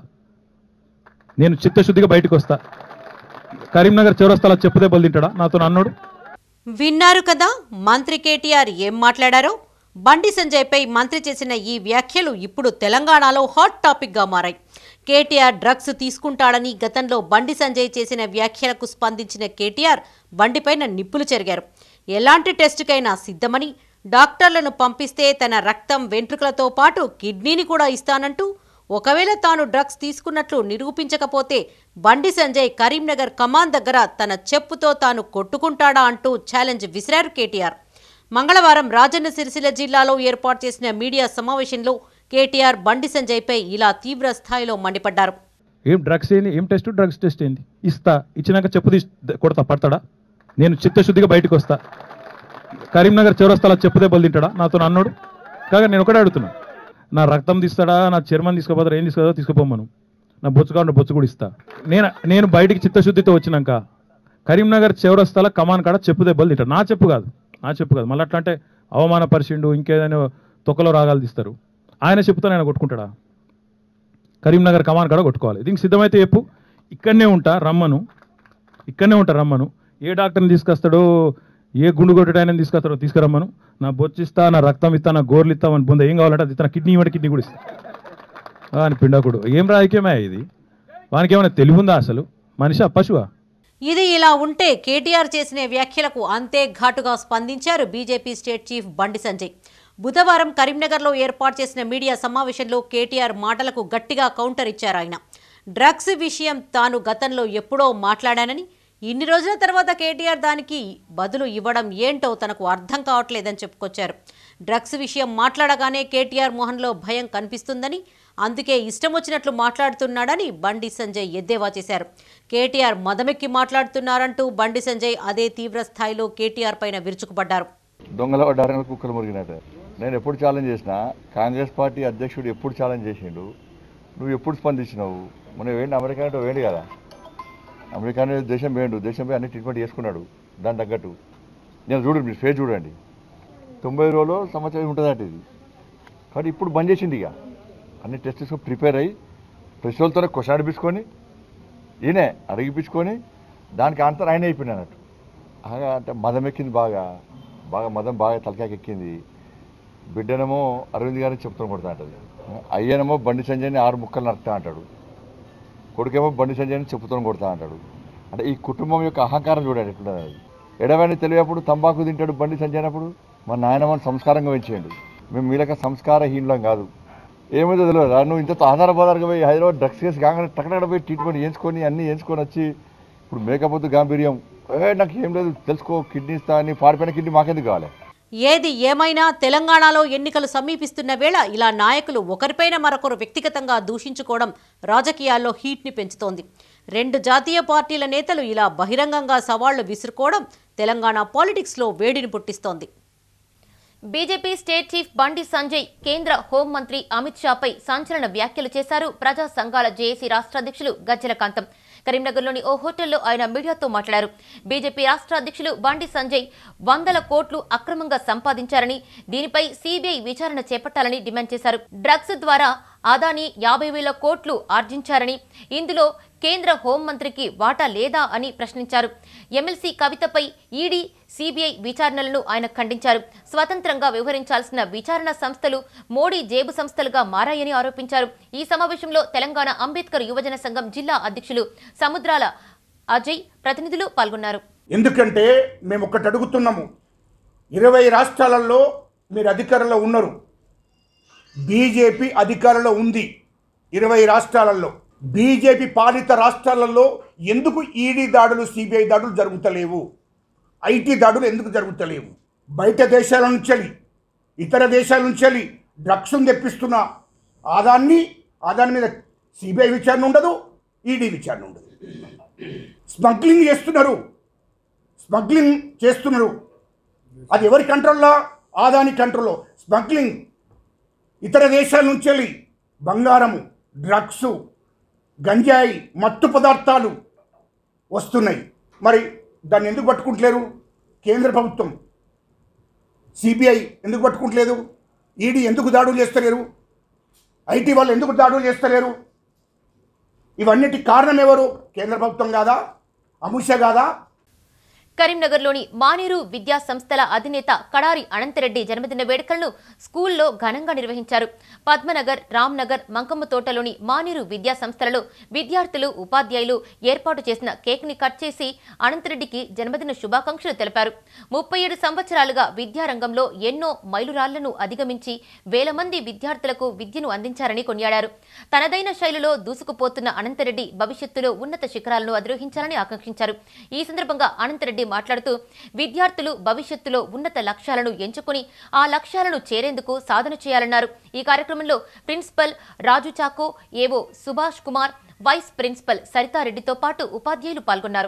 నేను చిత్తశుద్ధిగా బయటకు వస్తా కరీంనగర్ చౌరస్తాలో చెప్పు దెబ్బలు తింటాడా నాతో అన్నాడు విన్నారు కదా మంత్రి కేటీఆర్ ఏం మాట్లాడారో బండి సంజయ్పై మంత్రి చేసిన ఈ వ్యాఖ్యలు ఇప్పుడు తెలంగాణలో హాట్ టాపిక్గా మారాయి కేటీఆర్ డ్రగ్స్ తీసుకుంటాడని గతంలో బండి సంజయ్ చేసిన వ్యాఖ్యలకు స్పందించిన కేటీఆర్ బండిపైన నిప్పులు చెరిగారు ఎలాంటి టెస్టుకైనా సిద్ధమని డాక్టర్లను పంపిస్తే తన రక్తం వెంట్రుకలతో పాటు కిడ్నీని కూడా ఇస్తానంటూ ఒకవేళ తాను డ్రగ్స్ తీసుకున్నట్లు నిరూపించకపోతే బండి సంజయ్ కరీంనగర్ కమాన్ దగ్గర తన చెప్పుతో తాను కొట్టుకుంటాడా అంటూ ఛాలెంజ్ విసిరారు కేటీఆర్ మంగళవారం రాజన్న సిరిసిల్ల జిల్లాలో ఏర్పాటు చేసిన మీడియా సమావేశంలో కేటీఆర్ బండి సంజయ్పై ఇలా తీవ్ర స్థాయిలో మండిపడ్డారు ఏం డ్రగ్స్ ఏంది ఏం టెస్ట్ డ్రగ్స్ టెస్ట్ ఏంది ఇస్తా ఇచ్చినాక చెప్పు తీసి కొడతా పడతాడా నేను చిత్తశుద్ధిగా బయటకు వస్తా కరీంనగర్ చౌరస్తాలో చెప్పు దెబ్బలు తింటాడా నాతో అన్నాడు కాగా నేను ఒకటే అడుగుతున్నా నా రక్తం తీస్తాడా నా చర్మం తీసుకోపోతారా ఏం తీసుకోదో తీసుకుపోమను నా బొచ్చు కావాలంటే బొచ్చు కూడా ఇస్తా నేను నేను బయటికి చిత్తశుద్ధితో వచ్చినాక కరీంనగర్ చౌరస్తాల కమాన్ కాడ చెప్పు దెబ్బలు తింటాడు నా చెప్పు కాదు నా చెప్పు కాదు మళ్ళీ అట్లా అంటే అవమానపరిచిండు ఇంకేదైనా తొక్కలో రాగాలు తీస్తారు ఆయన చెప్పుతో ఆయన కొట్టుకుంటాడా కరీంనగర్ కమాన్ కాడ కొట్టుకోవాలి దీనికి సిద్ధమైతే చెప్పు ఇక్కడనే ఉంటా రమ్మను ఇక్కడనే ఉంటా రమ్మను ఏ డాక్టర్ని తీసుకొస్తాడో ఏ గుండు కొట్టడాయని తీసుకొస్తాడో తీసుకురమ్మను నా బొచ్చిస్తా నా రక్తం ఇస్తా నా గోర్లు ఇస్తా అని పొంద ఏం కావాలంటే అది ఇస్తా నా కిడ్నీ ఇవ్వండి కిడ్నీ కూడా ఇస్తా ఆ, అని పిండాకుడు ఏం రాజకీయమే ఇది వానికి ఏమైనా తెలివి ఉందా అసలు మనిషి పశువా ఇది ఇలా ఉంటే కేటీఆర్ చేసిన వ్యాఖ్యలకు అంతే ఘాటుగా స్పందించారు బీజేపీ స్టేట్ చీఫ్ బండి సంజయ్ బుధవారం కరీంనగర్లో ఏర్పాటు చేసిన మీడియా సమావేశంలో కేటీఆర్ మాటలకు గట్టిగా కౌంటర్ ఇచ్చారు ఆయన డ్రగ్స్ విషయం తాను గతంలో ఎప్పుడో మాట్లాడానని ఇన్ని రోజుల తర్వాత కేటీఆర్ దానికి బదులు ఇవ్వడం ఏంటో తనకు అర్థం కావట్లేదని చెప్పుకొచ్చారు డ్రగ్స్ విషయం మాట్లాడగానే కేటీఆర్ మొహంలో భయం కనిపిస్తుందని అందుకే ఇష్టం వచ్చినట్లు మాట్లాడుతున్నాడని బండి సంజయ్ ఎద్దేవా చేశారు కేటీఆర్ మదమెక్కి మాట్లాడుతున్నారంటూ బండి సంజయ్ అదే తీవ్ర స్థాయిలో కేటీఆర్ పైన విరుచుకుపడ్డారు దొంగల పడ్డారని కుక్కలు మురిగినట్టు నేను ఎప్పుడు ఛాలెంజ్ చేసినా కాంగ్రెస్ పార్టీ అధ్యక్షుడు ఎప్పుడు ఛాలెంజ్ చేసిండు నువ్వు ఎప్పుడు స్పందించినావు మనం వేయండి అమెరికా అంటే వేయండి కదా అమెరికా అనేది దేశం వేయండు దేశం పోయి అన్ని ట్రీట్మెంట్ చేసుకున్నాడు దాని తగ్గట్టు నేను చూడండి మీరు ఫేస్ చూడండి తొంభై రోజులు సంవత్సరం ఉంటుందట ఇది కాబట్టి ఇప్పుడు బంద్ చేసింది ఇక అన్ని టెస్ట్స్ ప్రిపేర్ అయ్యి ప్రశ్నలతోనే క్వశ్చన్ అడిపించుకొని ఈయనే అడిగిపించుకొని దానికి ఆన్సర్ ఆయన అయిపోయింది అన్నట్టు బాగా అంటే మదం ఎక్కింది బాగా బాగా మదం బాగా తలకాయకి ఎక్కింది బిడ్డనేమో అరవింద్ గారిని చెప్తాను కొడతా అంటది అయ్యనేమో బండి సంజయ్ని ఆరు ముక్కలు నరుకుతా అంటాడు కొడుకేమో బండి సంజయ్ని చెప్పుతాను కొడతా అంటాడు అంటే ఈ కుటుంబం యొక్క అహంకారం చూడండి ఎట్లున్నది అది ఎడవని తెలియప్పుడు తంబాకు తింటాడు బండి సంజయ్ అన్నప్పుడు మా నాయనమ్మని సంస్కారంగా పెంచేయండి మేము మీలక సంస్కారహీనులం కాదు ఏమైతే తెలియదు నువ్వు ఇంత ఆధారపదారుగా పోయి హైదరాబాద్ డ్రగ్స్ కేసు కాగానే టక్కడక్కడ పోయి ట్రీట్మెంట్ చేయించుకొని అన్నీ చేయించుకొని వచ్చి ఇప్పుడు మేకపోతే గాంభీర్యం ఏ నాకు ఏం లేదు తెలుసుకో కిడ్నీ ఇస్తా అని పాడిపోయిన కిడ్నీ మాకెందుకు కావాలి ఏది ఏమైనా తెలంగాణలో ఎన్నికలు సమీపిస్తున్న వేళ ఇలా నాయకులు ఒకరిపైన మరొకరు వ్యక్తిగతంగా దూషించుకోవడం రాజకీయాల్లో హీట్ని పెంచుతోంది రెండు జాతీయ పార్టీల నేతలు ఇలా బహిరంగంగా సవాళ్లు విసురుకోవడం తెలంగాణ పాలిటిక్స్లో వేడిని పుట్టిస్తోంది బీజేపీ స్టేట్ చీఫ్ బండి సంజయ్ కేంద్ర హోంమంత్రి అమిత్ షాపై సంచలన వ్యాఖ్యలు చేశారు ప్రజా సంఘాల జేఏసీ రాష్ట్ర అధ్యక్షులు గజ్జల కాంతం కరీంనగర్లోని ఓ హోటల్లో ఆయన మీడియాతో మాట్లాడారు బీజేపీ రాష్ట్ర అధ్యక్షులు బండి సంజయ్ వందల కోట్లు అక్రమంగా సంపాదించారని దీనిపై సీబీఐ విచారణ చేపట్టాలని డిమాండ్ చేశారు డ్రగ్స్ ద్వారా అదానీ యాభై వేల కోట్లు ఆర్జించారని ఇందులో కేంద్ర హోంమంత్రికి వాటా లేదా అని ప్రశ్నించారు ఎమ్మెల్సీ కవితపై ఈడీ సీబీఐ విచారణలను ఆయన ఖండించారు స్వతంత్రంగా వ్యవహరించాల్సిన విచారణ సంస్థలు మోడీ జేబు సంస్థలుగా మారాయని ఆరోపించారు ఈ సమావేశంలో తెలంగాణ అంబేద్కర్ యువజన సంఘం జిల్లా అధ్యక్షులు సముద్రాల అజయ్ ప్రతినిధులు పాల్గొన్నారు ఎందుకంటే మేము ఒకటి అడుగుతున్నాము ఇరవై రాష్ట్రాలలో మీరు అధికారంలో ఉన్నారు బీజేపీ అధికారంలో ఉంది ఇరవై రాష్ట్రాలలో బీజేపీ పాలిత రాష్ట్రాలలో ఎందుకు ఈడీ దాడులు సిబిఐ దాడులు జరుగుతలేవు ఐటీ దాడులు ఎందుకు జరుగుతలేవు బయట దేశాల నుంచి ఇతర దేశాల నుంచి డ్రగ్స్ను తెప్పిస్తున్న ఆదాన్ని ఆదాని మీద సిబిఐ విచారణ ఉండదు ఈడీ విచారణ ఉండదు స్మగ్లింగ్ చేస్తున్నారు స్మగ్లింగ్ చేస్తున్నారు అది ఎవరి కంట్రోల్లో ఆదాని కంట్రోల్లో స్మగ్లింగ్ ఇతర దేశాల నుంచి వెళ్ళి బంగారము డ్రగ్స్ గంజాయి మత్తు పదార్థాలు వస్తున్నాయి మరి దాన్ని ఎందుకు పట్టుకుంటలేరు కేంద్ర ప్రభుత్వం సిబిఐ ఎందుకు పట్టుకుంటలేదు ఈడీ ఎందుకు దాడులు చేస్తలేరు ఐటీ వాళ్ళు ఎందుకు దాడులు చేస్తలేరు ఇవన్నిటి కారణం ఎవరు కేంద్ర ప్రభుత్వం కాదా అమిత్ షా కాదా కరీంనగర్లోని మానేరు విద్యా సంస్థల అధినేత కడారి అనంతరెడ్డి జన్మదిన వేడుకలను స్కూల్లో ఘనంగా నిర్వహించారు పద్మనగర్ రామ్నగర్ మంకమ్మ తోటలోని మానేరు విద్యా సంస్థలలో విద్యార్థులు ఉపాధ్యాయులు ఏర్పాటు చేసిన కేక్ ని కట్ చేసి అనంతరెడ్డికి జన్మదిన శుభాకాంక్షలు తెలిపారు ముప్పై ఏడు సంవత్సరాలుగా విద్యారంగంలో ఎన్నో మైలురాళ్లను అధిగమించి వేల మంది విద్యార్థులకు విద్యను అందించారని కొనియాడారు తనదైన శైలిలో దూసుకుపోతున్న అనంతరెడ్డి భవిష్యత్తులో ఉన్నత శిఖరాలను అధిరోహించాలని ఆకాంక్షించారు ఈ సందర్భంగా అనంతరెడ్డి మాట్లాడుతూ విద్యార్థులు భవిష్యత్తులో ఉన్నత లక్ష్యాలను ఎంచుకుని ఆ లక్ష్యాలను చేరేందుకు సాధన చేయాలన్నారు ఈ కార్యక్రమంలో principal Raju Chacko AO Subhash Kumar vice principal సరితారెడ్డితో పాటు ఉపాధ్యాయులు పాల్గొన్నారు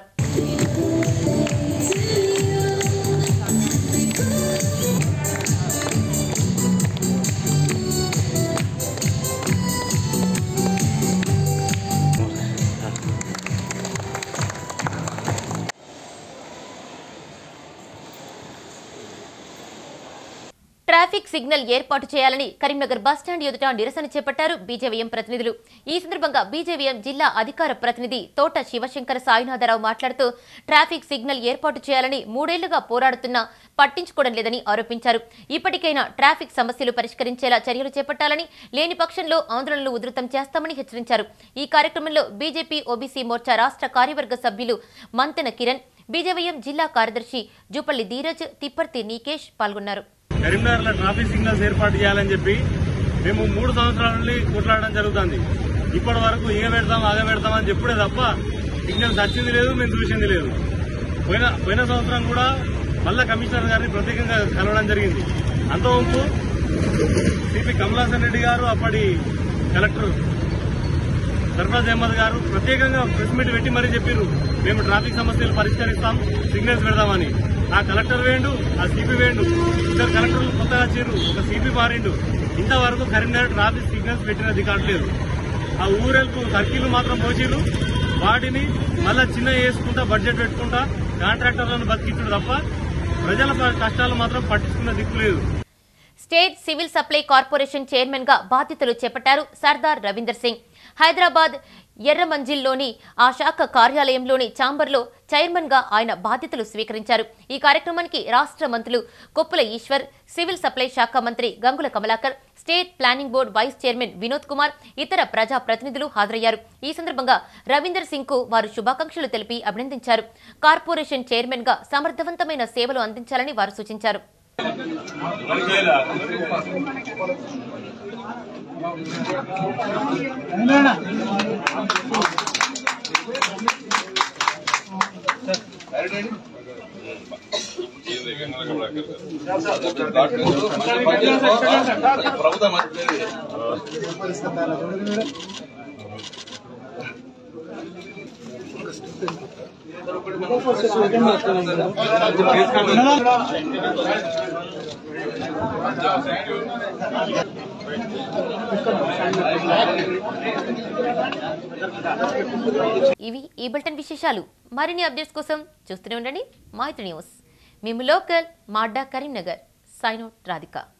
ట్రాఫిక్ సిగ్నల్ ఏర్పాటు చేయాలని కరీంనగర్ బస్టాండ్ ఎదుట నిరసన చేపట్టారు బీజేవీఎం ప్రతినిధులు ఈ సందర్భంగా బీజేవీఎం జిల్లా అధికార ప్రతినిధి తోట శివశంకర సాయినాథరావు మాట్లాడుతూ ట్రాఫిక్ సిగ్నల్ ఏర్పాటు చేయాలని మూడేళ్లుగా పోరాడుతున్నా పట్టించుకోవడం లేదని ఆరోపించారు ఇప్పటికైనా ట్రాఫిక్ సమస్యలు పరిష్కరించేలా చర్యలు చేపట్టాలని లేని పక్షంలో ఆందోళనలు ఉధృతం చేస్తామని హెచ్చరించారు ఈ కార్యక్రమంలో బీజేపీ ఓబీసీ మోర్చా రాష్ట్ర కార్యవర్గ సభ్యులు మంతెన కిరణ్ బీజేవీఎం జిల్లా కార్యదర్శి జూపల్లి ధీరజ్ తిప్పర్తి నీకేష్ పాల్గొన్నారు కరీంనగర్లో ట్రాఫిక్ సిగ్నల్స్ ఏర్పాటు చేయాలని చెప్పి మేము మూడు సంవత్సరాల నుండి కొట్లాడడం జరుగుతుంది ఇప్పటి వరకు ఏ పెడతాం అదే పెడతాం అని చెప్పుడే తప్ప సిగ్నల్స్ వచ్చింది లేదు మేము చూసింది లేదు పోయిన పోయిన సంవత్సరం కూడా మళ్ళా కమిషనర్ గారిని ప్రత్యేకంగా కలవడం జరిగింది అంతవరకు సిపి కమలాసన్ రెడ్డి గారు అప్పటి కలెక్టర్ సర్ఫరాజ్ అహ్మద్ గారు ప్రత్యేకంగా ప్రెస్ మీట్ పెట్టి మరీ చెప్పారు మేము ట్రాఫిక్ సమస్యలు పరిష్కరిస్తాం సిగ్నల్స్ పెడదామని ఆ కలెక్టర్ వేయండు ఆ సిపి వేయండు ఇద్దరు కలెక్టర్లు కొత్తగా వచ్చారు ఒక సిపి మారిండు ఇంతవరకు కరీంనగర్ ట్రాఫిక్ సిగ్నల్స్ పెట్టిన రికార్డు లేదు ఆ ఊరెల్పు సర్కిల్ మాత్రం పోచిరు వాటిని మళ్ళా చిన్న వేసుకుంటా బడ్జెట్ పెట్టుకుంటా కాంట్రాక్టర్లను బతికించడు తప్ప ప్రజల ప- కష్టాలు మాత్రం పట్టించుకున్న దిక్కు లేదు state civil supply corporation chairman గా బాధ్యతలు చేపట్టారు సర్దార్ రవీందర్ సింగ్ హైదరాబాద్ ఎర్రమంజిల్లోని ఆ శాఖ కార్యాలయంలోని ఛాంబర్లో చైర్మన్ గా ఆయన బాధ్యతలు స్వీకరించారు ఈ కార్యక్రమానికి రాష్ట్ర మంత్రులు కొప్పుల ఈశ్వర్ సివిల్ సప్లై శాఖ మంత్రి Gangula Kamalakar state planning board vice chairman Vinod Kumar ఇతర ప్రజా ప్రతినిధులు హాజరయ్యారు ఈ సందర్భంగా రవీందర్ సింగ్ కు వారు శుభాకాంక్షలు తెలిపి అభినందించారు కార్పొరేషన్ చైర్మన్ గా సమర్థవంతమైన సేవలు అందించాలని వారు సూచించారు ఇవి ఈ బులెటిన్ విశేషాలు మరిన్ని అప్డేట్స్ కోసం చూస్తూనే ఉండండి మైత్రి న్యూస్ మేము లోకల్ మాడ్డా కరీంనగర్ సైన్ అవుట్ రాధిక